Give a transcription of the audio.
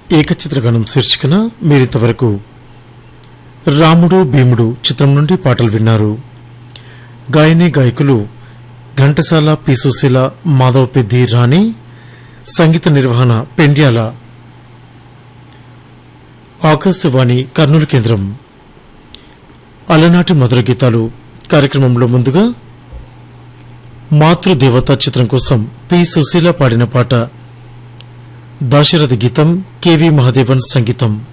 ఏకచిత్రగణం శీర్షికన మీరింతవరకు రాముడు భీముడు చిత్రం నుండి పాటలు విన్నారు గాయని గాయకులు ఘంటసాల పి సుశీల మాధవ్ పెద్ది రాణి సంగీత నిర్వహణ పెండ్యాల ఆకాశవాణి కర్నూలు కేంద్రం అలనాటి మధుర గీతాలు కార్యక్రమంలో ముందుగా మాతృదేవత చిత్రం కోసం పి సుశీల పాడిన పాట దాశరథి గీతం కెవి మహాదేవన్ సంగీతం